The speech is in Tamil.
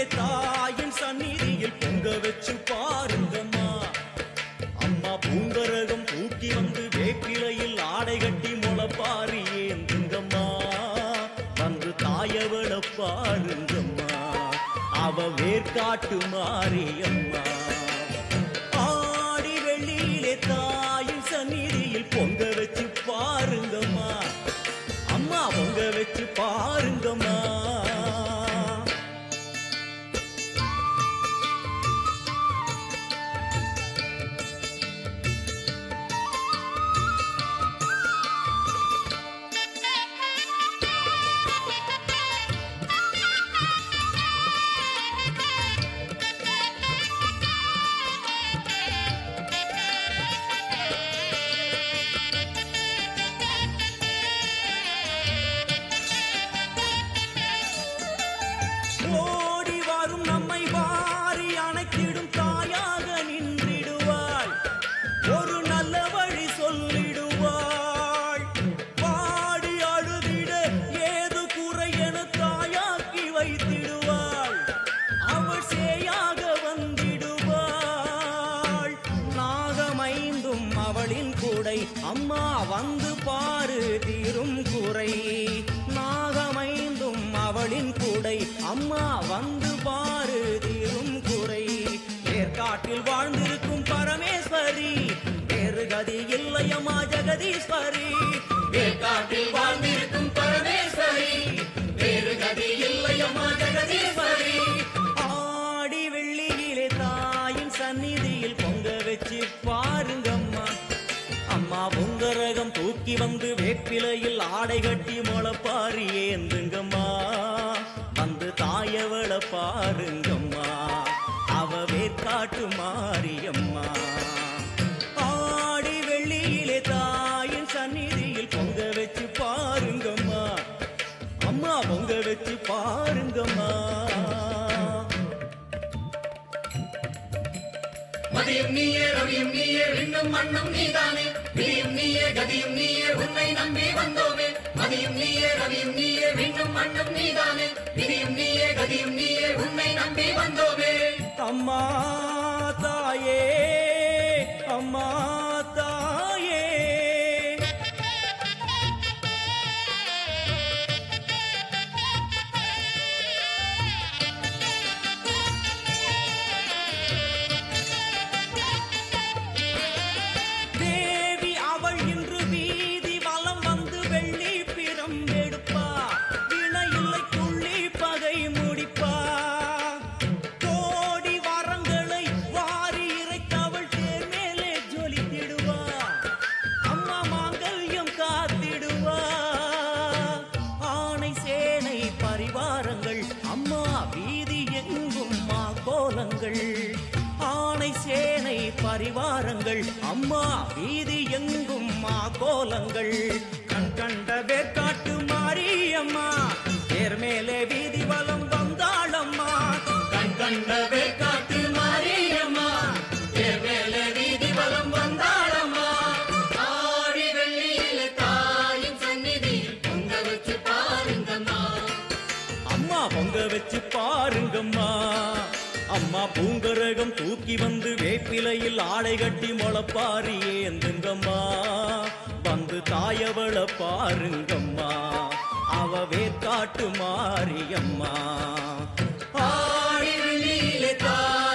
தாயின் சந்நிதியில் பொங்க வச்சு பாருங்கம்மா அம்மா பூங்கரகம் தூக்கி வந்து வேப்பிலையில் ஆடை கட்டி முளப்பாரி ஏந்துங்கம்மா வந்து தாயவள பாருங்கம்மா அவ வேர்க்காட்டு மாரியம்மா ஆடி வெள்ளியிலே தாயின் சந்நிதியில் பொங்க வச்சு பாருங்கம்மா அம்மா பொங்க வச்சு பாருங்கம்மா ஓடி வரும் நம்மை வாரி அணைத்திடும் தாயாக நின்றிடுவாள் ஒரு நல்ல வழி சொல்லிடுவாள் பாடி அழுதிட ஏது குறை என தாயாக்கி வைத்திடுவாள் அவள் சேயாக வந்திடுவாள் நாகமைந்தும் அவளின் கூடை அம்மா வந்து பாரு தீரும் குறை நாகமைந்தும் அவளின் கூடை அம்மா வந்து பாரு தீரும் குறை ஏற்காட்டில் வாழ்ந்திருக்கும் பரமேஸ்வரி வேறு கதி இல்லையம்மா ஜெகதீஸ்வரி ஏற்காட்டில் வாழ்ந்திருக்கும் பரமேஸ்வரி வேறு கதி இல்லையம்மா ஜெகதீஸ்வரி ஆடி வெள்ளியிலே தாயின் சந்நிதியில் பொங்க வச்சு பாருங்கம்மா அம்மா பொங்கரகம் தூக்கி வந்து வேப்பிலையில் ஆடை கட்டி முளப்பாரி ஏந்துங்கம்மா வந்து தாயவள பாருங்கம்மா அவ வேற்காட்டு மாரியம்மா ஆடி வெள்ளியிலே தாயின் சந்நிதியில் பொங்க வச்சு பாருங்கம்மா அம்மா பொங்க வச்சு பாருங்கம்மா மதியும் நீயே ரவியும் நீயே விண்ணும் மண்ணும் நீதானே விதியும் நீயே கதியும் நீயே உன்னை நம்பி வந்தோமே மதியும் நீயே ரவியும் நீயே விண்ணும் மண்ணும் நீதானே விதியும் நீயே கதியும் நீயே உன்னை நம்பி வந்தோமே அம்மா தாயே அம்மா தாயே தேவி அவள் இன்று வீதி வலம் வந்து வெள்ளி பிறம் எடுப்பா வினையில்லை துள்ளி பகை முடிப்பா கோடி வரங்களை வாரி இறைத்தவள் தேர் மேலே ஜொலித்திடுவா அம்மா மாங்கல்யம் காத்திடுவா ஆணை சேனை பரிவாரங்கள் அம்மா வீதி எங்கும் மா கோலங்கள் ஆணை சேனை பரிவாரங்கள் அம்மா வீதி எங்கும் மா கோலங்கள் கண் கண்ட வேற்காட்டு மாரியம்மா தேர் மேலே வீதி வலம் வந்தாளம்மா கண் கண்டவே காட்டு மாரியம்மா தேர்வேல வீதி வலம் வந்தாளம்மா ஆடி வெள்ளியில தாயின் சந்நிதியில் பொங்க வச்சு பாருங்கம்மா அம்மா பொங்க வச்சு பாருங்கம்மா அம்மா பூங்கரகம் தூக்கி வந்து வேப்பிலையில் ஆடை கட்டி முளப்பாரி ஏந்துங்கம்மா வந்து தாயவள பாருங்கம்மா அவ வேற்காட்டு மாரியம்மா ஆடி வெள்ளியில தாய்